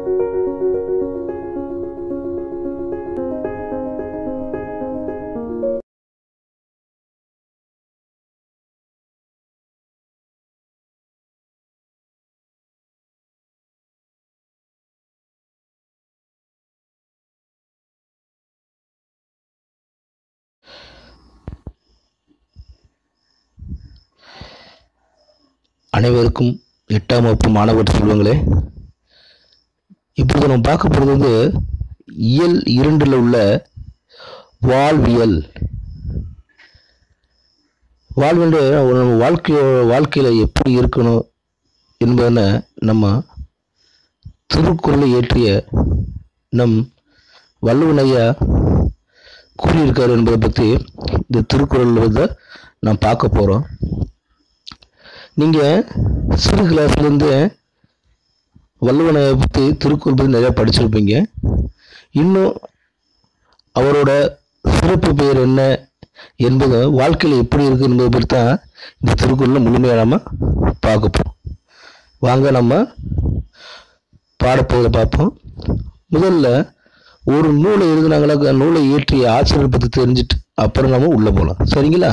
அனைவருக்கும் எட்டாம் வகுப்பு மாணவர் செல்வங்களே இப்பொழுது நம்ம பார்க்க போகிறது வந்து இயல் இரண்டில் உள்ள வாழ்வியல் வாழ்வென்று நம்ம வாழ்க்கையோ வாழ்க்கையில் எப்படி இருக்கணும் என்பதனை நம்ம திருக்குறளை இயற்றிய நம் வள்ளுவன் ஐயா கூறியிருக்காரு என்பதை பற்றி இந்த திருக்குறள் வந்து நாம் பார்க்க போகிறோம் நீங்கள் சிறு கிளாஸ்லேருந்து வள்ளுவனை பற்றி திருக்குறள் பற்றி நிறையா படிச்சிருப்பீங்க இன்னும் அவரோட சிறப்பு பெயர் என்ன என்பது வாழ்க்கையில் எப்படி இருக்குது என்பதை பற்றி தான் இந்த திருக்குறளில் முழுமையாக நம்ம பார்க்க போகிறோம் வாங்க நம்ம பாடப்பகுதியில் பார்ப்போம் முதல்ல ஒரு நூலை எழுதுனாங்களா நூலை இயற்றிய ஆசிரியர் பற்றி தெரிஞ்சுட்டு அப்புறம் நம்ம உள்ளே போகலாம் சரிங்களா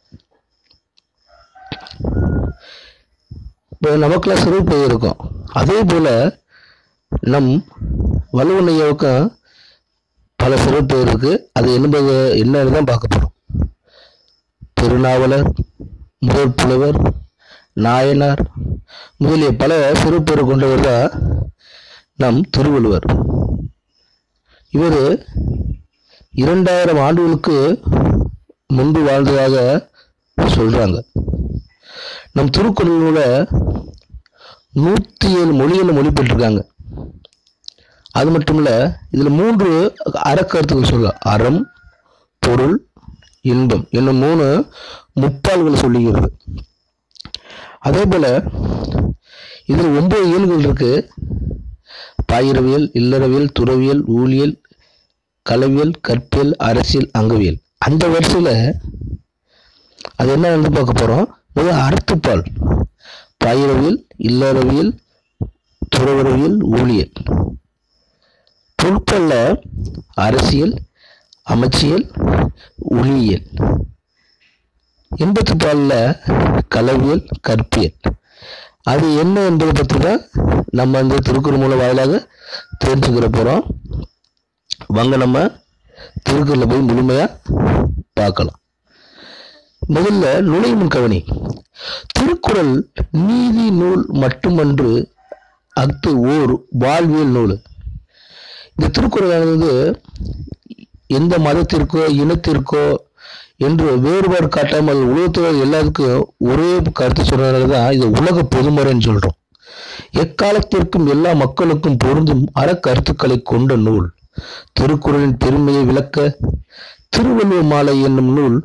இப்போ நமக்கெல்லாம் சிறப்பு பெயர் இருக்கும் அதே போல் நம் வலுவன் ஐயாவுக்கும் பல சிறப்பு பெயர் இருக்குது அது என்பது என்னன்னு தான் பார்க்க போகிறோம் திருநாவலர் முதல் புலவர் நாயனார் முதலிய பல சிறப்பெயர் கொண்டவர் தான் நம் திருவள்ளுவர் இவர் இரண்டாயிரம் ஆண்டுகளுக்கு முன்பு வாழ்ந்ததாக சொல்கிறாங்க நம் திருக்குறளோட நூற்றி ஏழு மொழிகளில் மொழிபெற்றிருக்காங்க அது மட்டும் இல்லை இதில் மூன்று அறக்கருத்துக்கள் சொல்லலாம் அறம் பொருள் இன்பம் என்னும் மூணு முப்பால்கள் சொல்லுகிறது அதே போல் இதில் ஒன்பது இயல்கள் இருக்கு பாயிரவியல் இல்லறவியல் துறவியல் ஊழியல் கலவியல் கற்பியல் அரசியல் அங்கவியல் அந்த வரிசையில் அது என்ன வந்து பார்க்க போகிறோம் முதல் அறத்துப்பால் பாயிரவியல் இல்லறவியல் துறவரவியல் ஊழியல் பொருட்களில் அரசியல் அமைச்சியல் ஒளியியல் எண்பத்தி பாலில் கலவியல் கற்பியல் அது என்ன என்பதை பற்றி தான் நம்ம இந்த திருக்குறள் மூலம் வாயிலாக தெரிஞ்சுக்கிற போகிறோம் வாங்க நம்ம திருக்குறளை போய் முழுமையாக பார்க்கலாம் முதல்ல நுழையும் கவனி திருக்குறள் நீதி நூல் மட்டுமன்று அஃது ஓர் வாழ்வியல் நூல் இந்த திருக்குறளானது எந்த மதத்திற்கோ இனத்திற்கோ என்று வேறுபாடு காட்டாமல் உலகத்தில் எல்லாத்துக்கும் ஒரே கருத்து சொல்றதுனால தான் இது உலக பொதுமறைன்னு சொல்றோம் எக்காலத்திற்கும் எல்லா மக்களுக்கும் பொருந்தும் அறக்கருத்துக்களை கொண்ட நூல் திருக்குறளின் பெருமையை விளக்க திருவள்ளுவர் மாலை என்னும் நூல்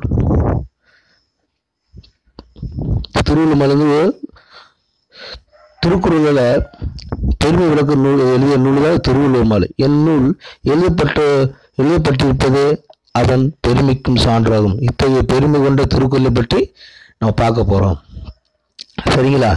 திருவள்ளுவர் மாலை வந்து திருக்குறளில் பெருமை விளக்க நூல் எழுதிய நூல் தான் திருவள்ளுவர் மாலை என் நூல் எழுதப்பட்ட எழுதப்பட்டிருப்பது அதன் பெருமைக்கும் சான்றாகும் இத்தகைய பெருமை கொண்ட திருக்குறளை பற்றி நம்ம பார்க்க போகிறோம் சரிங்களா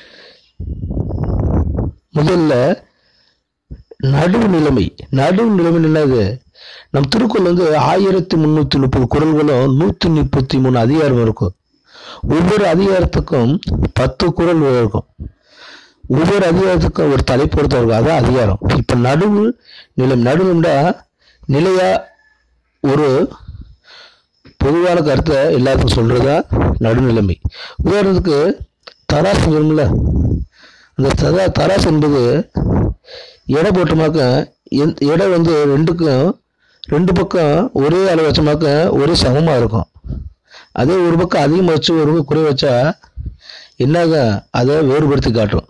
முதல்ல நடுவு நிலைமை நடுவு நிலைமை என்னது நம் திருக்குறள் வந்து ஆயிரத்தி முந்நூற்றி முப்பது குரல்களும் நூற்றி முப்பத்தி மூணு அதிகாரம் இருக்கும் ஒவ்வொரு அதிகாரத்துக்கும் பத்து குரல் இருக்கும் ஒவ்வொரு அதிகாரத்துக்கும் ஒரு தலைப்பு ஒருத்தர் இருக்கும் அதான் அதிகாரம் இப்போ நடுவு நிலை நடுவுண்டா நிலையா ஒரு பொதுவான கருத்தை எல்லாத்துக்கும் சொல்றதா நடுநிலைமை உதாரணத்துக்கு தராசு வரும்ல அந்த தரா தராசு என்பது எடை போட்டமாக்க எந் எடை வந்து ரெண்டுக்கும் ரெண்டு பக்கம் ஒரே அளவு வச்சமாக்க ஒரே சமமாக இருக்கும் அதே ஒரு பக்கம் அதிகமாக வச்சு ஒரு பக்கம் குறை வச்சா என்னாக அதை வேறுபடுத்தி காட்டும்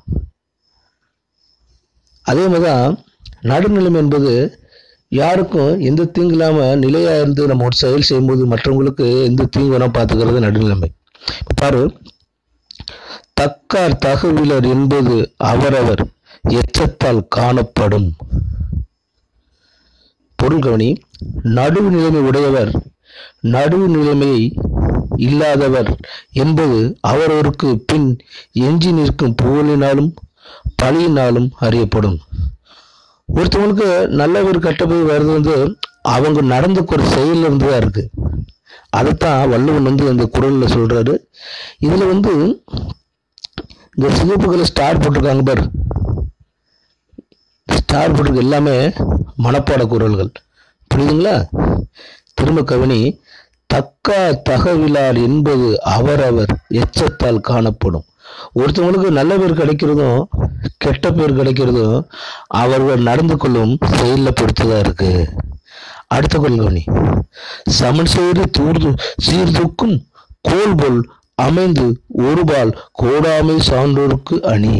அதே மாதிரி தான் நடுநிலைமை என்பது யாருக்கும் எந்த தீங்கு இல்லாமல் நிலையாக இருந்து நம்ம ஒரு செயல் செய்யும்போது மற்றவங்களுக்கு எந்த தீங்கு வேணால் பார்த்துக்கிறது நடுநிலைமை பாரு தக்கார் தகவலர் என்பது அவரவர் எச்சத்தால் காணப்படும் பொருள் கவனி நடுவு நிலைமை உடையவர் நடுவு நிலைமையை இல்லாதவர் என்பது அவரவருக்கு பின் எஞ்சி நிற்கும் புகழினாலும் பழியினாலும் அறியப்படும் ஒருத்தவங்களுக்கு நல்ல ஒரு கெட்ட பேர் வர்றது வந்து அவங்க நடந்த ஒரு செயல் இருந்து தான் இருக்கு அதைத்தான் வள்ளுவன் வந்து இந்த குரல்ல சொல்றாரு இதுல வந்து இந்த சிவப்புகளை ஸ்டார் போட்டிருக்காங்க பாரு ஸ்டார் போட்டிருக்க எல்லாமே மனப்பாட குரல்கள் புரியுதுங்களா திரும்ப கவினி தக்கா தகவிலார் என்பது அவரவர் எச்சத்தால் காணப்படும் ஒருத்தவங்களுக்கு நல்ல பேர் கிடைக்கிறதும் கெட்ட பேர் கிடைக்கிறதும் அவர்கள் நடந்து கொள்ளும் செயலில் பொறுத்துதான் இருக்கு அடுத்த கொள் கவனி சமன் செய்து தூர்து சீர்தூக்கும் கோல்போல் அமைந்து ஒருபால் கோடாமை சான்றோருக்கு அணி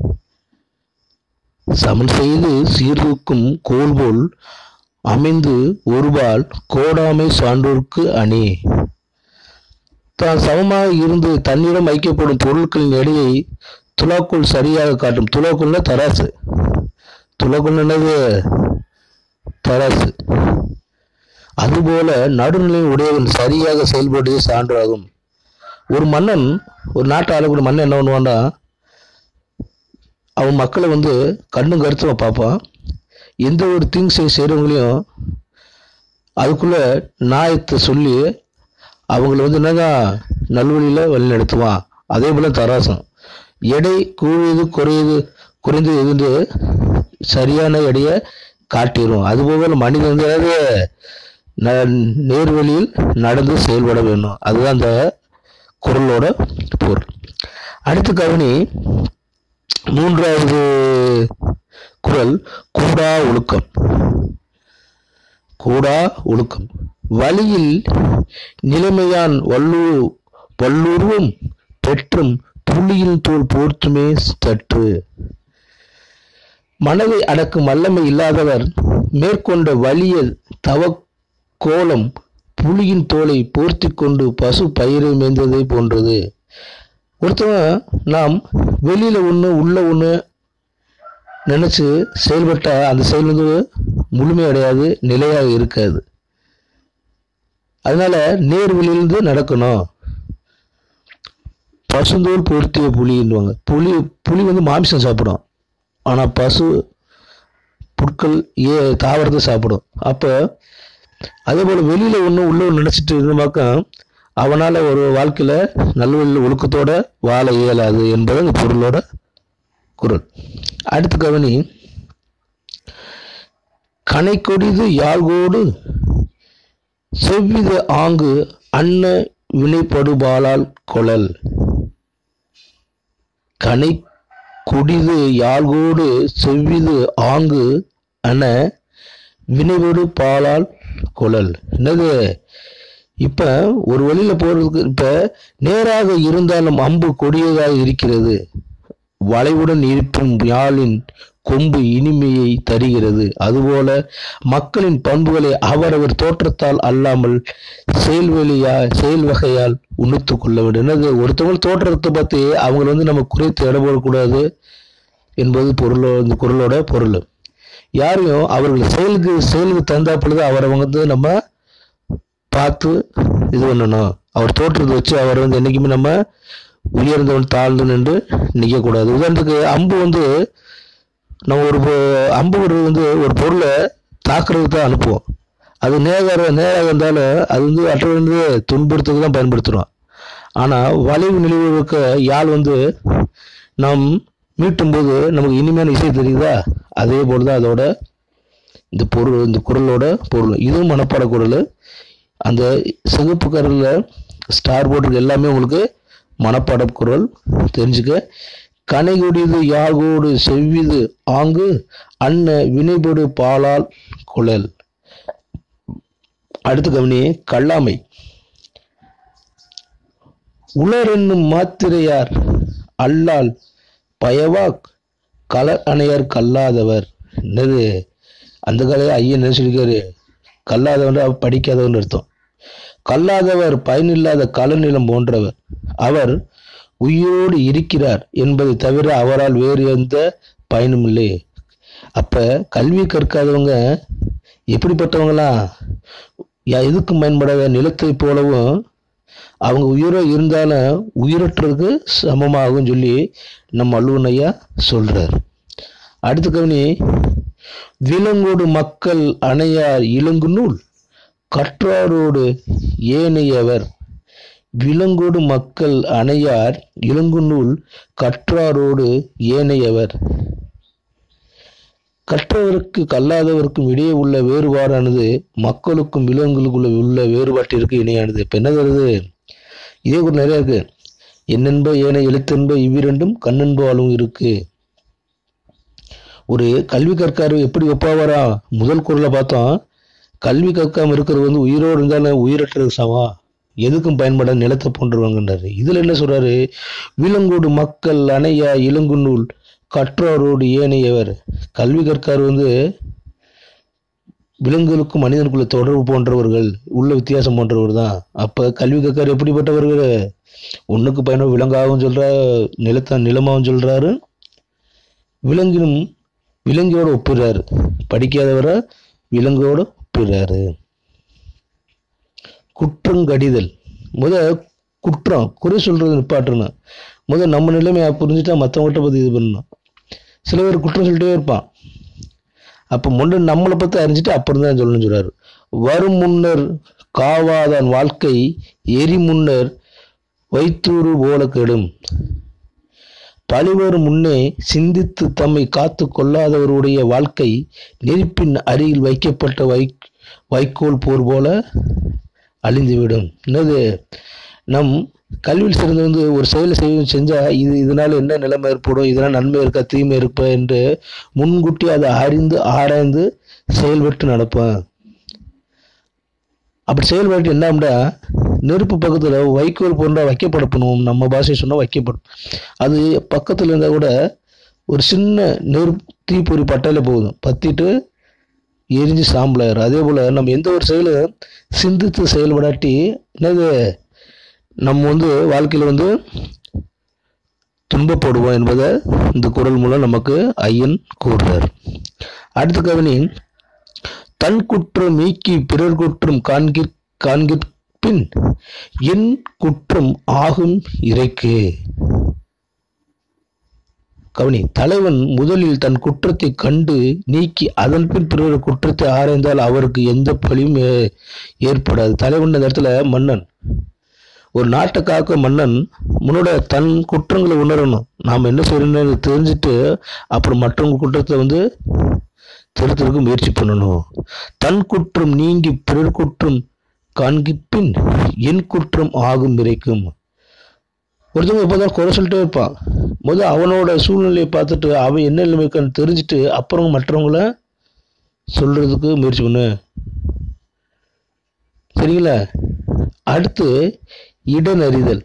சமன் செய்து சீர்தூக்கும் கோல்போல் அமைந்து ஒருபால் கோடாமை சான்றோர்க்கு அணி தான் சமமாக இருந்து தன்னிடம் ஐக்கியப்படும் பொருட்களின் எடையை துலாக்குள் சரியாக காட்டும் துலாக்குள்னா தராசு துலாக்குள் என்னது தராசு அதுபோல நடுநிலை உடையவன் சரியாக செயல்படுவதே சான்றாகும் ஒரு மன்னன் ஒரு நாட்டை ஆளக்கூடிய மன்னன் என்ன பண்ணுவான்டா அவன் மக்களை வந்து கண்ணும் கருத்துமா பார்ப்பான் எந்த ஒரு திங்ஸை செய்கிறவங்களையும் அதுக்குள்ள நியாயத்தை சொல்லி அவங்கள வந்து என்னதான் நல்வழியில் வழி நடத்துவான் அதே போல தராசம் எடை கூடியது குறையுது குறைந்து இருந்து சரியான எடையை காட்டிடும் அதுபோல மனிதன் வந்து அதாவது ந- நேர்வழியில் நடந்து செயல்பட வேணும் அதுதான் அந்த குரலோட பொருள் அடுத்து கவனி மூன்றாவது குரல் கூடா ஒழுக்கம் கூடா ஒழுக்கம் வழியில் நிலைமையான் வல்லு வல்லுருவும் பெற்றும் புள்ளியின் தோல் போர்த்துமே தற்று மனதை அடக்கும் வல்லமை இல்லாதவர் மேற்கொண்ட வலிய தவ கோலம் புலியின் தோலை போர்த்தி கொண்டு பசு பயிரை மேய்ந்ததை போன்றது ஒருத்தவன் நாம் வெளியில ஒன்று உள்ள ஒன்று நினைச்சு செயல்பட்டா அந்த செயல் வந்து முழுமை அடையாது நிலையாக இருக்காது அதனால நேர் வழியிலிருந்து நடக்கணும் பசுந்தோல் பொருத்திய புலின்னுவாங்க புலி புலி வந்து மாமிசம் சாப்பிடும் ஆனால் பசு புட்கள் ஏ தாவரத்தை சாப்பிடும் அப்போ அதே போல் வெளியில் ஒன்று உள்ள ஒன்று நினச்சிட்டு இருந்தமாக்கா அவனால் ஒரு வாழ்க்கையில் நல்வழியில் ஒழுக்கத்தோட வாழ இயலாது என்பது அந்த பொருளோட குரல் அடுத்து கவனி கனை கொடிது யாழ்கோடு செவ்வித ஆங்கு அன்ன வினைப்படுபாலால் கொளல் கனை குடிது யாழ்கோடு செவ்விது ஆங்கு அன வினைவடு பாலால் கொளல் என்னது இப்ப ஒரு வழியில போறதுக்கு இப்ப நேராக இருந்தாலும் அம்பு கொடியதாக இருக்கிறது வளைவுடன் இருக்கும் யாழின் கொம்பு இனிமையை தருகிறது அதுபோல மக்களின் பண்புகளை அவரவர் தோற்றத்தால் அல்லாமல் செயல்வெளியா செயல் வகையால் உணர்த்து கொள்ள வேண்டும் என்னது ஒருத்தவங்க தோற்றத்தை பார்த்து அவங்களை வந்து நம்ம குறைத்து எடை போடக்கூடாது என்பது பொருளோ இந்த குரலோட பொருள் யாரையும் அவர்கள் செயலுக்கு செயலுக்கு தந்தா பொழுது அவரை வந்து நம்ம பார்த்து இது பண்ணணும் அவர் தோற்றத்தை வச்சு அவர் வந்து என்றைக்குமே நம்ம உயர்ந்தவன் தாழ்ந்து நின்று நிற்கக்கூடாது உதாரணத்துக்கு அம்பு வந்து நம்ம ஒரு பொ- அம்பு ஒரு வந்து ஒரு பொருளை தாக்குறதுக்கு தான் அனுப்புவோம் அது நேராக நேராக இருந்தாலும் அது வந்து அற்ற வந்து துன்புறுத்துறதுக்கு தான் பயன்படுத்துகிறோம் ஆனால் வளைவு நெளிவு இருக்க யாழ் வந்து நாம் மீட்டும்போது நமக்கு இனிமையான இசை தெரியுதா அதே போல் தான் அதோட இந்த பொருள் இந்த குரலோட பொருள் இதுவும் மனப்பாட குரல் அந்த சிகப்பு கரலில் ஸ்டார் போட்டிருக்க எல்லாமே உங்களுக்கு மனப்பாட குரல் தெரிஞ்சுக்க கனைகொடிது யாகோடு செவ்விது ஆங்கு அன்ன வினைபடு பாலால் குழல் அடுத்து கவனி கல்லாமை உலர் என்னும் மாத்திரையார் அல்லால் பயவாக் கலர் அணையார் கல்லாதவர் என்னது அந்த காலையில் ஐயன் என்ன சொல்லியிருக்காரு கல்லாதவன் படிக்காதவன் அர்த்தம் கல்லாதவர் பயனில்லாத கலநிலம் போன்றவர் அவர் உயிரோடு இருக்கிறார் என்பதை தவிர அவரால் வேறு எந்த பயனும் இல்லை அப்ப கல்வி கற்காதவங்க எப்படிப்பட்டவங்களாம் யா- எதுக்கும் பயன்படாத நிலத்தை போலவும் அவங்க உயிரோ இருந்தாலும் உயிரற்றதுக்கு சமமாகும் சொல்லி நம்ம அலுவன் ஐயா சொல்றார் அடுத்து கவனி விலங்கோடு மக்கள் அணையார் இலங்கு நூல் கற்றாரோடு ஏனையவர் விலங்கோடு மக்கள் அணையார் இலங்கு நூல் கற்றாரோடு ஏனையவர் கற்றவருக்கு கல்லாதவருக்கும் இடையே உள்ள வேறுபாடானது மக்களுக்கும் விலங்குகளுக்குள்ள உள்ள வேறுபாட்டிற்கு இணையானது இப்போ என்ன தருது இதே கூட நிறைய இருக்கு என்னென்ப ஏன எழுத்தென்ப இவ்விரண்டும் கண்ணென்ப அளவும் இருக்கு ஒரு கல்வி கற்காரு எப்படி ஒப்பாவாரா முதல் குரலை பார்த்தோம் கல்வி கற்காம இருக்கிறது வந்து உயிரோடு இருந்தாலும் உயிரற்றது சவா எதுக்கும் பயன்பட நிலத்தை போன்றுவாங்கன்றாரு இதுல என்ன சொல்றாரு விலங்கோடு மக்கள் அணையா இளங்கு நூல் கற்றோரோடு ஏனையவர் கல்வி கற்கார் வந்து விலங்குகளுக்கும் மனிதனுக்குள்ள தொடர்பு போன்றவர்கள் உள்ள வித்தியாசம் போன்றவர் தான் அப்ப கல்வி கற்கார் எப்படிப்பட்டவர்கள் ஒண்ணுக்கு பயணம் விலங்காகவும் சொல்றா நிலத்த நிலமாகவும் சொல்றாரு விலங்கினும் விலங்கோடு ஒப்பிடுறாரு படிக்காதவரை விலங்கோடு ஒப்பிடுறாரு குற்றங்கடிதல் முத குற்றம் குறை சொல்றது நிப்பாட்டணும் முத நம்ம நிலைமையை புரிஞ்சுட்டா மற்றவங்கள்ட்ட பற்றி இது பண்ணணும் சில பேர் குற்றம் சொல்லிட்டே இருப்பான் அப்போ முன்ன நம்மளை பற்றி அறிஞ்சிட்டு அப்புறம் தான் சொல்லணும்னு சொல்றாரு வரும் முன்னர் காவாதான் வாழ்க்கை எரி முன்னர் வைத்தூறு போல கெடும் பழிவரும் முன்னே சிந்தித்து தம்மை காத்து கொள்ளாதவருடைய வாழ்க்கை நெருப்பின் அருகில் வைக்கப்பட்ட வை வைக்கோல் போர் போல அழிந்துவிடும் என்னது நம் கல்வியில் சிறந்து வந்து ஒரு செயலை செய்ய செஞ்சால் இது இதனால் என்ன நிலைமை ஏற்படும் இதனால் நன்மை இருக்கா தீமை இருப்பா என்று முன்கூட்டி அதை அறிந்து ஆராய்ந்து செயல்பட்டு நடப்பேன் அப்படி செயல்பட்டு என்னம்டா நெருப்பு பக்கத்தில் வைக்கோல் போன்ற வைக்கப்படப்பணும் நம்ம பாஷை சொன்னால் வைக்கப்படும் அது பக்கத்தில் இருந்தால் கூட ஒரு சின்ன நெருப்பு தீப்பொறி பட்டையில் போகுதும் பற்றிட்டு எரிஞ்சு சாம்பலாயிரும் அதே போல் நம்ம எந்த ஒரு செயலை சிந்தித்து செயல்படாட்டி என்னது நம்ம வந்து வாழ்க்கையில் வந்து துன்பப்படுவோம் என்பதை இந்த குரல் மூலம் நமக்கு ஐயன் கூறுறார் அடுத்த கவனி தன் குற்றம் நீக்கி பிறர் குற்றம் காண்கிற் காண்கிற்பின் என் குற்றம் ஆகும் இறைக்கு கவனி தலைவன் முதலில் தன் குற்றத்தை கண்டு நீக்கி அதன் பின் பிறர் குற்றத்தை ஆராய்ந்தால் அவருக்கு எந்த பழியும் ஏ- ஏற்படாது தலைவன் இந்த இடத்துல மன்னன் ஒரு நாட்டை காக்க மன்னன் முன்னோட தன் குற்றங்களை உணரணும் நாம் என்ன செய்யணும்னு தெரிஞ்சுட்டு அப்புறம் மற்றவங்க குற்றத்தை வந்து திருத்தருக்கு முயற்சி பண்ணணும் தன் குற்றம் நீங்கி பிறர் குற்றம் காண்கிப்பின் என் குற்றம் ஆகும் விரைக்கும் ஒருத்தவங்க இப்போதான் குறை சொல்லிட்டே இருப்பான் முதல் அவனோட சூழ்நிலையை பார்த்துட்டு அவன் என்ன நிலைமை இருக்கான்னு தெரிஞ்சுட்டு அப்புறம் மற்றவங்கள சொல்றதுக்கு முயற்சி பண்ணு சரிங்களா அடுத்து இடனறிதல்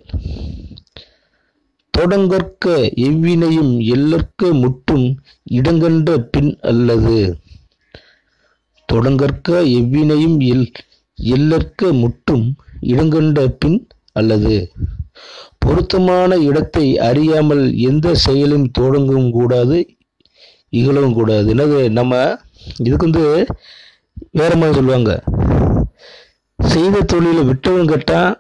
தொடங்கற்க எவ்வினையும் எல்லற்க முற்றும் இடங்கண்ட பின் அல்லது தொடங்கற்க எவ்வினையும் எல் எல்லற்க முற்றும் இடங்கண்ட பின் அல்லது பொருத்தமான இடத்தை அறியாமல் எந்த செயலும் தொடங்கவும் கூடாது இகழவும் கூடாது என்னது நம்ம இதுக்கு வந்து வேற மாதிரி சொல்லுவாங்க செய்த தொழிலை விட்டவன் கேட்டான்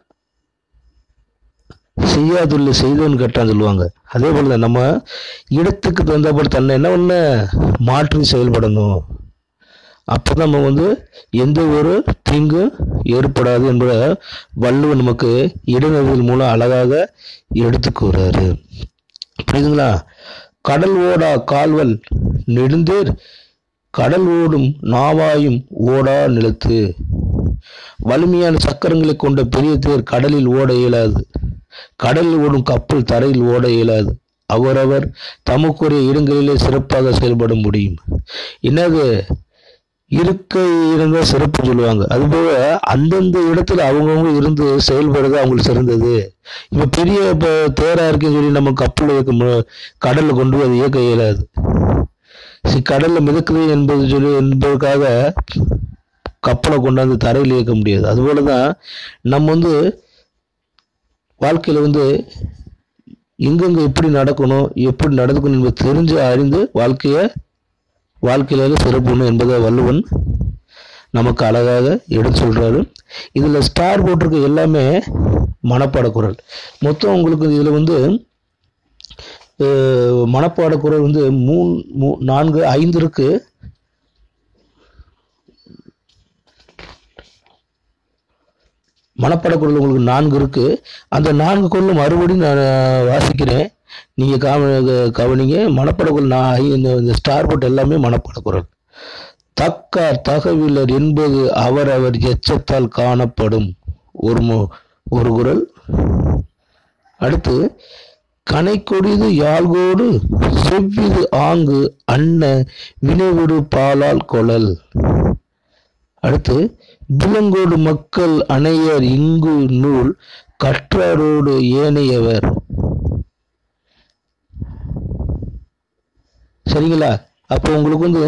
செய்யாதுள்ள செய்தவன் கேட்டான்னு சொல்லுவாங்க அதே போல தான் நம்ம இடத்துக்கு தகுந்தபடி தன்னை என்ன பண்ண மாற்றி செயல்படணும் அப்பதான் நம்ம வந்து எந்த ஒரு தீங்கும் ஏற்படாது என்பதை வள்ளுவன் நமக்கு இடநெறிதல் மூலம் அழகாக எடுத்து கூறாரு புரியுதுங்களா கடல் ஓடா கால்வல் நெடுந்தேர் கடல் ஓடும் நாவாயும் ஓடா நிலத்து வலிமையான சக்கரங்களை கொண்ட பெரிய தேர் கடலில் ஓட இயலாது கடலில் ஓடும் கப்பல் தரையில் ஓட இயலாது அவரவர் தமக்குரிய இடங்களிலே சிறப்பாக செயல்பட முடியும் என்னது இருக்கை இருந்தால் சிறப்பு சொல்லுவாங்க அதுபோக அந்தந்த இடத்துல அவங்கவுங்க இருந்து செயல்படுறது அவங்களுக்கு சிறந்தது இப்போ பெரிய இப்போ தேரா இருக்குன்னு சொல்லி நம்ம கப்பல் இயக்க மு- கடல்ல கொண்டு போய் அதை இயக்க இயலாது சரி கடல்ல மிதக்குது என்பது சொல்லி என்பதற்காக கப்பலை கொண்டாந்து தரையில் இயக்க முடியாது அதுபோல தான் நம்ம வந்து வாழ்க்கையில் வந்து எங்கெங்க எப்படி நடக்கணும் எப்படி நடக்கணும் என்பதை தெரிஞ்சு அறிந்து வாழ்க்கையை வாழ்க்கையில சிறப்புணும் என்பதை வள்ளுவன் நமக்கு அழகாக எடுத்து சொல்றாரு இதில் ஸ்டார் போட்டிருக்க எல்லாமே மனப்பாட குரல் மொத்தம் உங்களுக்கு இதில் வந்து அஹ், மனப்பாட குரல் வந்து மூணு மூ நான்கு ஐந்து இருக்கு மனப்பாட குரல் உங்களுக்கு நான்கு இருக்கு அந்த நான்கு குரலும் மறுபடியும் நான் வாசிக்கிறேன் நீங்க கவ- கவனிங்க மனப்பாட குரல் நான் ஐ- இந்த இந்த ஸ்டார் போட் எல்லாமே மனப்பாட குரல் தக்கார் தகவலர் என்பது அவரவர் எச்சத்தால் காணப்படும் ஒரு மு- ஒரு குரல் அடுத்து கனைக்கொடிது யாழ்கோடு செவ்விது ஆங்கு அன்ன வினைவிடு பாலால் கொளல் அடுத்து விலங்கோடு மக்கள் அணையர் இங்கு நூல் கற்றாரோடு ஏனையவர் சரிங்களா அப்போ உங்களுக்கு வந்து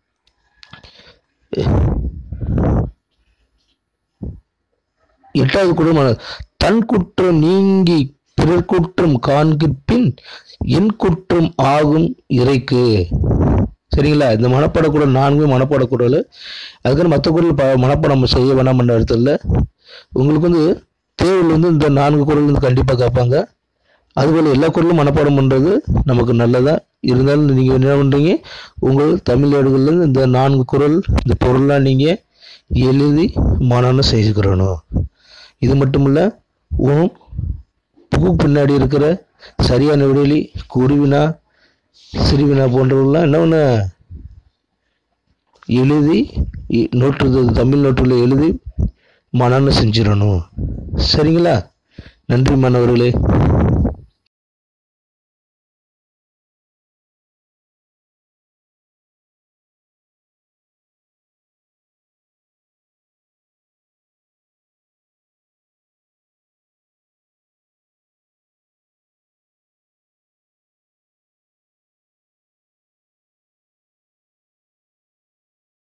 எட்டாவது குடும்பம் தன் குற்றம் நீங்கி பிறர் குற்றம் காண்கிற்பின் என் குற்றம் ஆகும் இறைக்கு சரிங்களா இந்த மனப்பாடக்குடல் நான்கு மனப்பாடக்குடல் அதுக்கு மற்ற குரல் ப மனப்பாடம் செய்ய வேணாம் என்ற அர்த்தம் இல்லை உங்களுக்கு வந்து தேவையில் வந்து இந்த நான்கு குரல் வந்து கண்டிப்பாக கேட்பாங்க அதுபோல் எல்லா குரலும் மனப்பாடம் பண்ணுறது நமக்கு நல்லதா இருந்தாலும் நீங்கள் என்ன பண்ணுறீங்க உங்கள் தமிழ் ஏடுகள்லேருந்து இந்த நான்கு குரல் இந்த பொருள்லாம் நீங்கள் எழுதி மனனம் செய்துக்கிறணும் இது மட்டும் இல்லை உன் புக்கு பின்னாடி இருக்கிற சரியான விடையிலி குருவினா சிறுவினா போன்றவர்கள்லாம் என்ன பண்ண எழுதி இ- நோட்டு தமிழ் நோட்டில் எழுதி மனனம் செஞ்சிடணும் சரிங்களா நன்றி மாணவர்களே